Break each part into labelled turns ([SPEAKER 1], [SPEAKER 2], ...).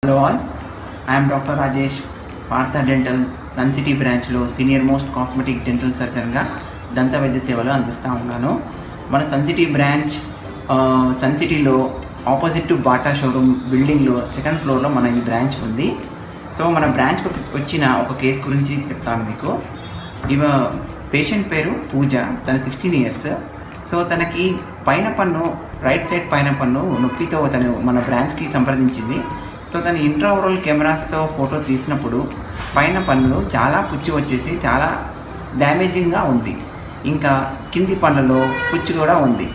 [SPEAKER 1] hello all I'm doctor Rajesh Partha dental Sun City బ్రాంచ్లో senior most cosmetic dental సర్జన్గా దంత వైద్య సేవలు అందిస్తూ ఉన్నాను మన సన్ సిటీ బ్రాంచ్ ఆ, సన్ సిటీలో ఆపోజిట్ టు బాటా షోరూమ్ బిల్డింగ్లో సెకండ్ ఫ్లోర్లో మన ఈ బ్రాంచ్ ఉంది సో మన బ్రాంచ్కి వచ్చిన ఒక కేసు గురించి చెప్తాను మీకు ఇవ పేషెంట్ పేరు పూజ తన సిక్స్టీన్ ఇయర్స్ సో తనకి పైన పన్ను రైట్ సైడ్ పైన పన్ను నొప్పితో తను మన బ్రాంచ్కి సంప్రదించింది సో తను ఇంట్రావరల్ కెమెరాస్తో ఫోటో తీసినప్పుడు పైన పన్ను చాలా పుచ్చి వచ్చేసి చాలా డ్యామేజింగ్గా ఉంది ఇంకా కింది పన్నులో పుచ్చు కూడా ఉంది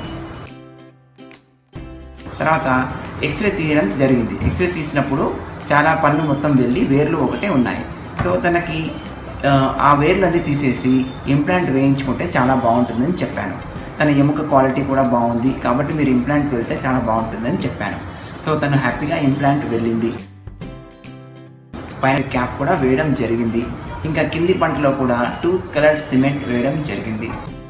[SPEAKER 1] తర్వాత ఎక్స్రే తీయడం జరిగింది ఎక్స్రే తీసినప్పుడు చాలా పళ్ళు మొత్తం వెళ్ళి వేర్లు ఒకటే ఉన్నాయి సో తనకి ఆ, ఆ వేర్లన్నీ తీసేసి ఇంప్లాంట్ వేయించుకుంటే చాలా బాగుంటుందని చెప్పాను తన ఎముక క్వాలిటీ కూడా బాగుంది కాబట్టి మీరు ఇంప్లాంట్ వెళ్తే చాలా బాగుంటుందని చెప్పాను సో తను హ్యాపీగా ఇంప్లాంట్ వెళ్ళింది పైన క్యాప్ కూడా వేయడం జరిగింది ఇంకా కింది పంటలో కూడా టూత్ కలర్డ్ సిమెంట్ వేయడం జరిగింది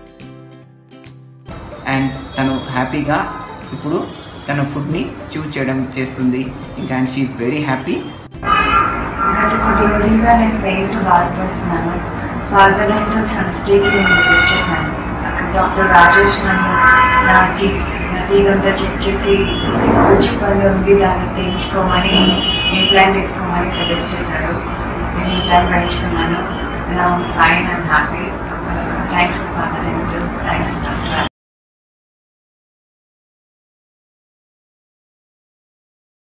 [SPEAKER 1] అండ్ తను హ్యాపీగా ఇప్పుడు తన ఫుడ్ని చూస్ చేయడం చేస్తుంది ఇంకా అండ్ షీఈ్ వెరీ హ్యాపీ
[SPEAKER 2] గత కొద్ది రోజులుగా నేను పెయిన్తో బాధపడుతున్నాను బాధపడంతో సన్స్టేకి నేను విజిట్ చేశాను అక్కడ డాక్టర్ రాజేష్ నన్ను నా టీ నా తీగంతా చెక్ చేసి కొంచెం పని ఉంది దాన్ని తెంచుకోమని ఇంప్లాంట్ వేసుకోమని సజెస్ట్ చేశారు నేను ఇంప్లాంట్ వేయించుకున్నాను fine I'm happy thanks to father thanks to doctor